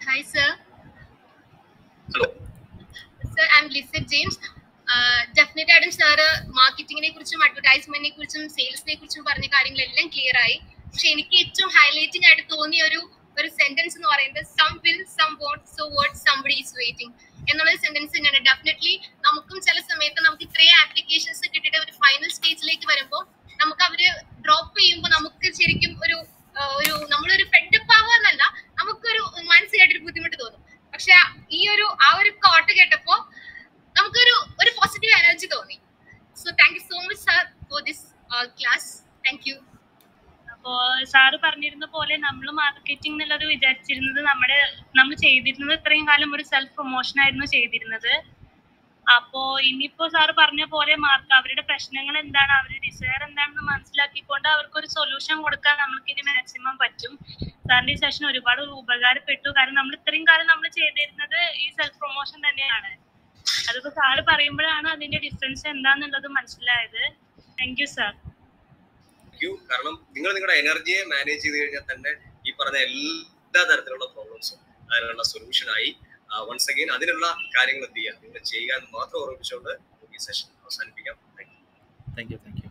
Hi, sir. Hello. Sir, I'm Lisa James. Definite ആയിട്ടും sir മാർക്കറ്റിങ്ങിനെ കുറിച്ചും അഡ്വർടൈസ്മെന്റിനെ കുറിച്ചും സെയിൽസിനെ കുറിച്ചും പറഞ്ഞ കാര്യങ്ങളെല്ലാം ക്ലിയർ ആയി പക്ഷെ എനിക്ക് ഏറ്റവും ഹൈലൈറ്റിംഗ് ആയിട്ട് തോന്നിയ ഒരു ഒരു സെന്റൻസ് എന്ന് പറയുന്നത് some will some won't so what somebody is waiting എന്നുള്ള സെന്റൻസ് തന്നെയാണ് ഡെഫിനറ്റ്ലി നമുക്കും ചില സമയത്ത് നമുക്ക് ഇത്രയും ആപ്ലിക്കേഷൻസ് കിട്ടിയിട്ട് ഒരു ഫൈനൽ സ്റ്റേജിലേക്ക് വരുമ്പോൾ നമുക്ക് അവര് ഡ്രോപ്പ് ചെയ്യുമ്പോൾ നമുക്ക് ശരിക്കും ഒരു ആ, ഒരു നമ്മളൊരു ഫെഡപ്പ് ആവാന്നല്ല നമുക്കൊരു മാനസികമായിട്ടൊരു ബുദ്ധിമുട്ട് തോന്നും പക്ഷെ ഈ ഒരു ആ ഒരു കോട്ട് കേട്ടപ്പോ നമുക്കൊരു ഒരു പോസിറ്റീവ് എനർജി തോന്നി so thank you so much sir for this class thank you അപ്പോ സാറ് പറഞ്ഞിരുന്ന പോലെ നമ്മൾ മാർക്കറ്റിംഗ് എന്നുള്ളത് വിചാരിച്ചിരുന്നത് നമ്മുടെ നമ്മൾ ചെയ്തിരുന്നത് ഇത്രയും കാലം ഒരു സെൽഫ് പ്രൊമോഷൻ ആയിരുന്നു ചെയ്തിരുന്നത് അപ്പോ ഇനിയിപ്പോ സാറ് പറഞ്ഞ പോലെ മാർക്ക് അവരുടെ പ്രശ്നങ്ങൾ എന്താണ് അവരുടെ ഡിസയർ എന്താണെന്ന് മനസ്സിലാക്കിക്കൊണ്ട് അവർക്ക് ഒരു സൊല്യൂഷൻ കൊടുക്കാൻ നമുക്ക് ഇനി മാക്സിമം പറ്റും സാറിന്റെ ഈ സെഷൻ ഒരുപാട് ഉപകാരപ്പെട്ടു കാരണം നമ്മൾ ഇത്രയും കാലം നമ്മൾ ചെയ്തിരുന്നത് ഈ സെൽഫ് പ്രൊമോഷൻ തന്നെയാണ് അതിപ്പോ സാറ് പറയുമ്പോഴാണ് അതിന്റെ ഡിഫറൻസ് എന്താന്നുള്ളത് മനസ്സിലായത് താങ്ക് യു സാർ യു കാരണം നിങ്ങൾ നിങ്ങളുടെ എനർജിയെ മാനേജ് ചെയ്ത് കഴിഞ്ഞാൽ തന്നെ ഈ പറഞ്ഞ എല്ലാ തരത്തിലുള്ള പ്രോബ്ലംസും അതിനുള്ള സൊല്യൂഷൻ ആയി വൺസ് അഗെയിൻ അതിനുള്ള കാര്യങ്ങൾ എന്ത് ചെയ്യുക നിങ്ങൾ ചെയ്യുക എന്ന് മാത്രം ഓർമ്മിച്ചുകൊണ്ട് ഈ സെഷൻ അവസാനിപ്പിക്കാം thank you thank you thank U